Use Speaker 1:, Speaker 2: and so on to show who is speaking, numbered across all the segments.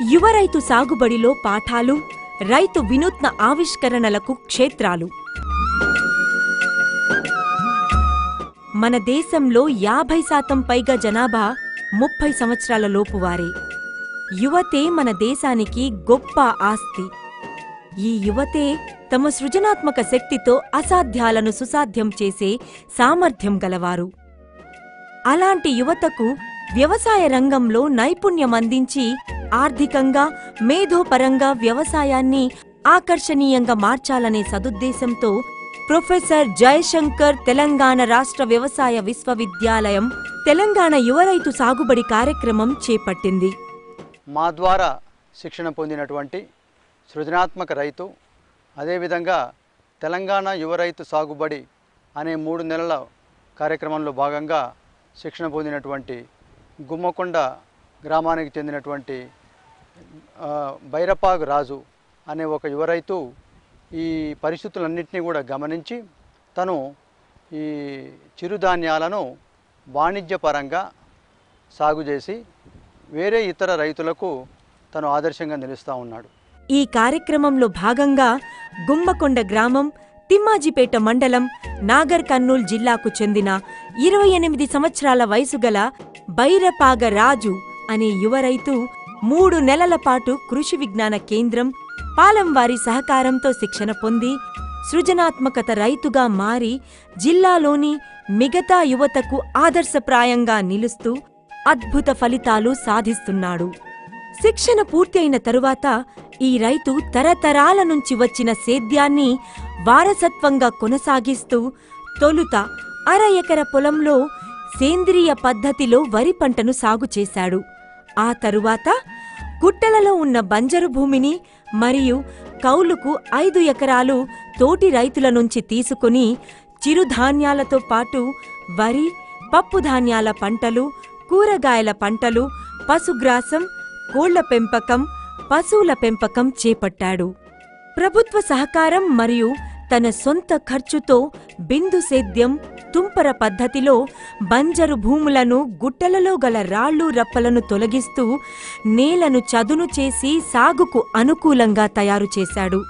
Speaker 1: యువ రైతు సాగుబడిలో పాఠాలు రైతు వినూత్న ఆవిష్కరణలకు క్షేత్రాలు మన దేశంలో యాభై శాతం పైగా జనాభా ముప్పై సంవత్సరాల లోపువారే యువతే మన దేశానికి గొప్ప ఆస్తి ఈ యువతే తమ సృజనాత్మక శక్తితో అసాధ్యాలను సుసాధ్యం చేసే సామర్థ్యం గలవారు అలాంటి యువతకు వ్యవసాయ రంగంలో నైపుణ్యం అందించి ఆర్థికంగా మేధోపరంగా వ్యవసాయాన్ని ఆకర్షణీయంగా మార్చాలనే సదుద్దేశంతో ప్రొఫెసర్ జయశంకర్ తెలంగాణ రాష్ట్ర వ్యవసాయ విశ్వవిద్యాలయం తెలంగాణ యువ రైతు సాగుబడి కార్యక్రమం చేపట్టింది
Speaker 2: మా ద్వారా శిక్షణ పొందినటువంటి సృజనాత్మక రైతు అదేవిధంగా తెలంగాణ యువ రైతు సాగుబడి అనే మూడు నెలల కార్యక్రమంలో భాగంగా శిక్షణ పొందినటువంటి గుమ్మకొండ గ్రామానికి చెందినటువంటి ఆ, బైరపాగ్ రాజు అనే ఒక యువ రైతు ఈ పరిస్థితులన్నింటినీ కూడా గమనించి తను ఈ చిరుధాన్యాలను వాణిజ్యపరంగా సాగు చేసి వేరే ఇతర రైతులకు తను ఆదర్శంగా నిలుస్తూ ఉన్నాడు
Speaker 1: ఈ కార్యక్రమంలో భాగంగా గుమ్మకొండ గ్రామం తిమ్మాజిపేట మండలం నాగర్ కర్నూల్ జిల్లాకు చెందిన ఇరవై ఎనిమిది సంవత్సరాల వయసుగల బైరపాగ రాజు అనే యువ రైతు మూడు నెలల పాటు కృషి విజ్ఞాన కేంద్రం పాలంవారి సహకారంతో శిక్షణ పొంది సృజనాత్మకత రైతుగా మారి జిల్లాలోని మిగతా యువతకు ఆదర్శప్రాయంగా నిలుస్తూ అద్భుత ఫలితాలు సాధిస్తున్నాడు శిక్షణ పూర్తి అయిన తరువాత ఈ రైతు తరతరాల నుంచి వచ్చిన సేద్యాన్ని వారసత్వంగా కొనసాగిస్తూ తొలుత అర ఎకర పొలంలో సేంద్రియ పద్ధతిలో వరి పంటను సాగు చేశాడు ఆ తరువాత గుట్టలలో ఉన్న బంజరు భూమిని మరియు కౌలుకు ఐదు ఎకరాలు తోటి రైతుల నుంచి తీసుకుని చిరుధాన్యాలతో పాటు వరి పప్పుధాన్యాల పంటలు కూరగాయల పంటలు పశుగ్రాసం కోళ్ల పెంపకం పశువుల పెంపకం చేపట్టాడు ప్రభుత్వ సహకారం మరియు తన సొంత ఖర్చుతో బిందు సేద్యం తుంపర పద్ధతిలో బంజరు భూములను గుట్టలలో గల రాళ్ళు రప్పలను తొలగిస్తూ నేలను చదును చేసి సాగుకు అనుకూలంగా తయారు చేశాడు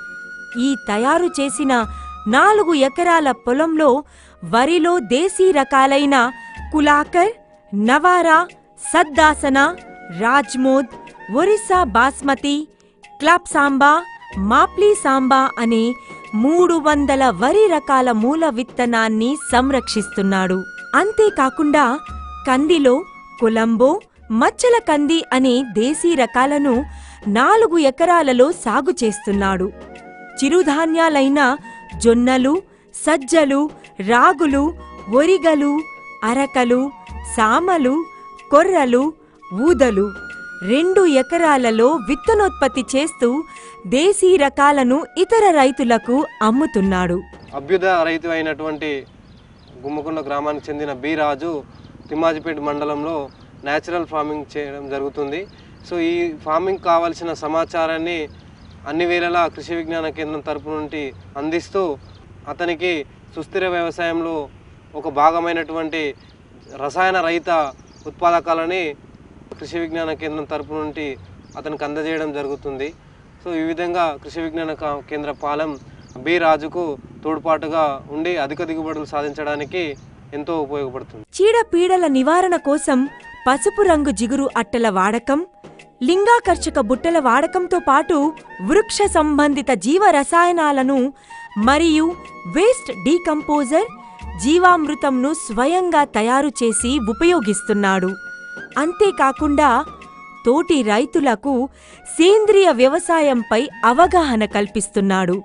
Speaker 1: ఈ తయారు చేసిన నాలుగు ఎకరాల పొలంలో వరిలో దేశీ రకాలైన కులాకర్ నవారా సద్దాసన రాజ్మోద్ ఒరిస్సా బాస్మతి క్లబ్ సాంబా మాప్లీ సాంబా అనే మూడు వందల వరి రకాల మూల విత్తనాన్ని సంరక్షిస్తున్నాడు అంతేకాకుండా కందిలో కొలంబో మచ్చల కంది అనే దేశీ రకాలను నాలుగు ఎకరాలలో సాగు చేస్తున్నాడు చిరుధాన్యాలైన జొన్నలు సజ్జలు రాగులు ఒరిగలు అరకలు సామలు కొర్రలు ఊదలు రెండు ఎకరాలలో విత్తనోత్పత్తి చేస్తూ దేశీ రకాలను ఇతర రైతులకు అమ్ముతున్నాడు
Speaker 3: అభ్యుదయ రైతు అయినటువంటి గుమ్మకొండ గ్రామానికి చెందిన బి రాజు తిమ్మాజిపేట మండలంలో న్యాచురల్ ఫార్మింగ్ చేయడం జరుగుతుంది సో ఈ ఫార్మింగ్ కావాల్సిన సమాచారాన్ని అన్ని వేళలా కృషి విజ్ఞాన కేంద్రం తరపు నుండి అందిస్తూ అతనికి సుస్థిర వ్యవసాయంలో ఒక భాగమైనటువంటి రసాయన రహిత ఉత్పాదకాలని కృషి విజ్ఞాన కేంద్రం తరపు నుండి అతనికి అందజేయడం జరుగుతుంది సో ఈ విధంగా కృషి విజ్ఞాన కా- కేంద్ర పాలెం బి రాజుకు తోడ్పాటుగా ఉండి అధిక దిగుబడులు సాధించడానికి ఎంతో ఉపయోగపడుతుంది
Speaker 1: చీడపీడల నివారణ కోసం పసుపు రంగు జిగురు అట్టల వాడకం లింగాకర్షక బుట్టల వాడకంతో పాటు వృక్ష సంబంధిత జీవ రసాయనాలను మరియు వేస్ట్ డీకంపోజర్ జీవామృతంను స్వయంగా తయారు చేసి ఉపయోగిస్తున్నాడు అంతేకాకుండా తోటి రైతులకు సేంద్రియ వ్యవసాయంపై అవగాహన కల్పిస్తున్నాడు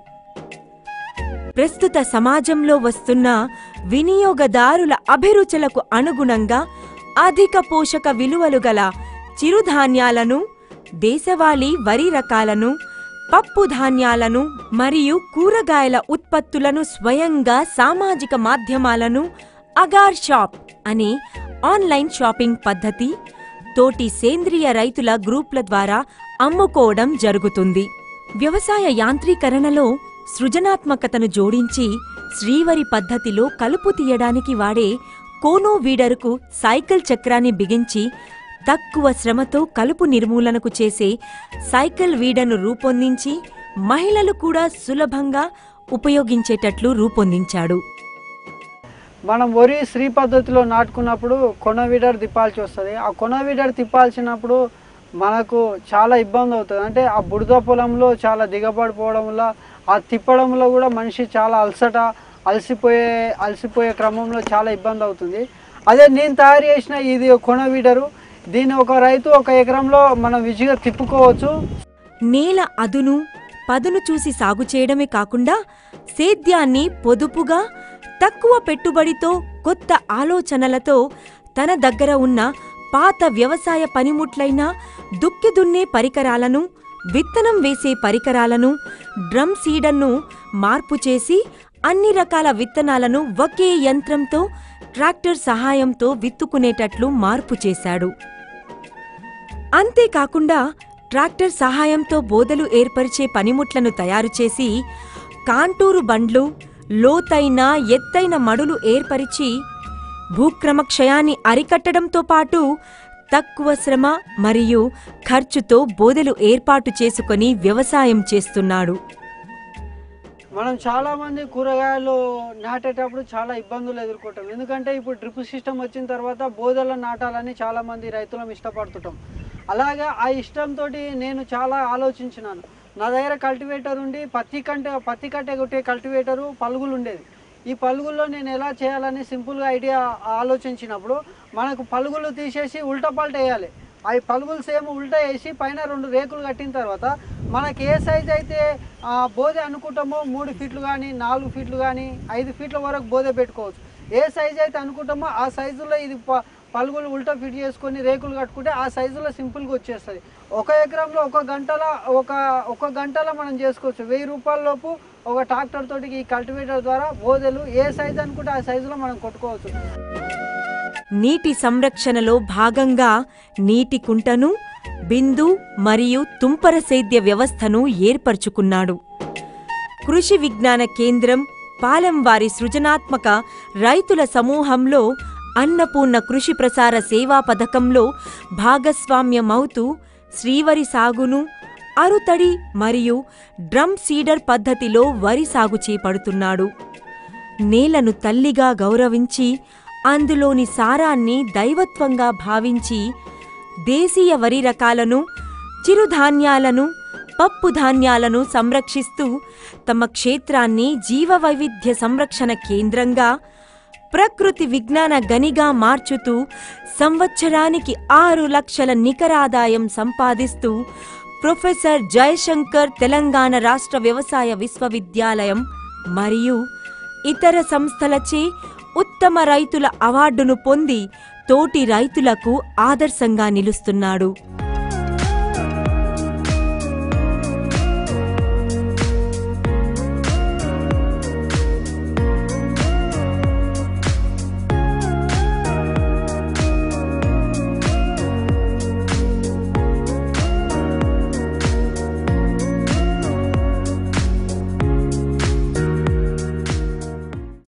Speaker 1: ప్రస్తుత సమాజంలో వస్తున్న వినియోగదారుల అభిరుచులకు అనుగుణంగా అధిక పోషక విలువలు గల చిరుధాన్యాలను దేశవాళీ వరి రకాలను పప్పు ధాన్యాలను మరియు కూరగాయల ఉత్పత్తులను స్వయంగా సామాజిక మాధ్యమాలను అగార్ షాప్ అనే ఆన్లైన్ షాపింగ్ పద్ధతి తోటి సేంద్రియ రైతుల గ్రూప్ల ద్వారా అమ్ముకోవడం జరుగుతుంది వ్యవసాయ యాంత్రీకరణలో సృజనాత్మకతను జోడించి శ్రీవరి పద్ధతిలో కలుపు తీయడానికి వాడే కోనో వీడరుకు సైకిల్ చక్రాన్ని బిగించి తక్కువ శ్రమతో కలుపు నిర్మూలనకు చేసే సైకిల్ వీడను రూపొందించి మహిళలు కూడా సులభంగా ఉపయోగించేటట్లు రూపొందించాడు
Speaker 4: మనం వరి శ్రీ పద్ధతిలో నాటుకున్నప్పుడు కొన వీడర్ తిప్పాల్సి వస్తుంది ఆ కొన వీడర్ తిప్పాల్సినప్పుడు మనకు చాలా ఇబ్బంది అవుతుంది అంటే ఆ బురద పొలంలో చాలా దిగబడిపోవడం వల్ల ఆ తిప్పడంలో కూడా మనిషి చాలా అలసట అలసిపోయే అలసిపోయే క్రమంలో చాలా ఇబ్బంది అవుతుంది అదే నేను తయారు చేసిన ఇది కొన వీడరు దీన్ని ఒక రైతు ఒక ఎకరంలో మనం విజయగా తిప్పుకోవచ్చు
Speaker 1: నేల అదును పదును చూసి సాగు చేయడమే కాకుండా సేద్యాన్ని పొదుపుగా తక్కువ పెట్టుబడితో కొత్త ఆలోచనలతో తన దగ్గర ఉన్న పాత వ్యవసాయ పనిముట్లైన దుక్కి దున్నే పరికరాలను విత్తనం వేసే పరికరాలను డ్రమ్ సీడర్ను మార్పు చేసి అన్ని రకాల విత్తనాలను ఒకే యంత్రంతో ట్రాక్టర్ సహాయంతో విత్తుకునేటట్లు మార్పు చేశాడు అంతేకాకుండా ట్రాక్టర్ సహాయంతో బోదలు ఏర్పరిచే పనిముట్లను తయారు చేసి కాంటూరు బండ్లు లోతైన ఎత్తైన మడులు ఏర్పరిచి భూక్రమ క్షయాన్ని అరికట్టడంతో పాటు తక్కువ శ్రమ మరియు ఖర్చుతో బోదెలు ఏర్పాటు చేసుకొని వ్యవసాయం చేస్తున్నాడు
Speaker 4: మనం చాలా మంది కూరగాయలు నాటేటప్పుడు చాలా ఇబ్బందులు ఎదుర్కొంటాం ఎందుకంటే ఇప్పుడు డ్రిప్ సిస్టమ్ వచ్చిన తర్వాత బోదెల నాటాలని చాలా మంది రైతులం ఇష్టపడుతుంటాం అలాగే ఆ ఇష్టంతో నేను చాలా ఆలోచించినాను నా దగ్గర కల్టివేటర్ ఉండి పత్తి కంటే పత్తి కట్టే కొట్టే కల్టివేటరు పలుగులు ఉండేది ఈ పలుగుల్లో నేను ఎలా చేయాలని సింపుల్గా ఐడియా ఆలోచించినప్పుడు మనకు పలుగులు తీసేసి ఉల్టా పల్టా వేయాలి అవి పలుగులు సేమ్ ఉల్టా వేసి పైన రెండు రేకులు కట్టిన తర్వాత మనకి ఏ సైజ్ అయితే ఆ, బోదె అనుకుంటామో మూడు ఫీట్లు కానీ నాలుగు ఫీట్లు కానీ ఐదు ఫీట్ల వరకు బోదె పెట్టుకోవచ్చు ఏ సైజ్ అయితే అనుకుంటామో ఆ సైజులో ఇది ప- పలుగులు ఉల్టా ఫిట్ చేసుకొని రేకులు కట్టుకుంటే ఆ సైజులో సింపుల్గా వచ్చేస్తుంది ఒక ఎకరంలో ఒక గంటల ఒక ఒక గంటలో మనం చేసుకోవచ్చు వెయ్యి రూపాయల లోపు ఒక ట్రాక్టర్ తోటి ఈ కల్టివేటర్ ద్వారా బోదెలు ఏ సైజ్ అనుకుంటే ఆ సైజులో మనం కొట్టుకోవచ్చు
Speaker 1: నీటి సంరక్షణలో భాగంగా నీటి కుంటను బిందు మరియు తుంపర సేద్య వ్యవస్థను ఏర్పరచుకున్నాడు కృషి విజ్ఞాన కేంద్రం పాలెంవారి సృజనాత్మక రైతుల సమూహంలో అన్నపూర్ణ కృషి ప్రసార సేవా పథకంలో భాగస్వామ్యమవుతూ శ్రీవరి సాగును అరుతడి మరియు డ్రమ్ సీడర్ పద్ధతిలో వరి సాగు చేపడుతున్నాడు నేలను తల్లిగా గౌరవించి అందులోని సారాన్ని దైవత్వంగా భావించి దేశీయ వరి రకాలను చిరుధాన్యాలను పప్పు ధాన్యాలను సంరక్షిస్తూ తమ క్షేత్రాన్ని జీవవైవిధ్య సంరక్షణ కేంద్రంగా ప్రకృతి విజ్ఞాన గనిగా మార్చుతూ సంవత్సరానికి ఆరు లక్షల నికరాదాయం సంపాదిస్తూ ప్రొఫెసర్ జయశంకర్ తెలంగాణ రాష్ట్ర వ్యవసాయ విశ్వవిద్యాలయం మరియు ఇతర సంస్థలచే ఉత్తమ రైతుల అవార్డును పొంది తోటి రైతులకు ఆదర్శంగా నిలుస్తున్నాడు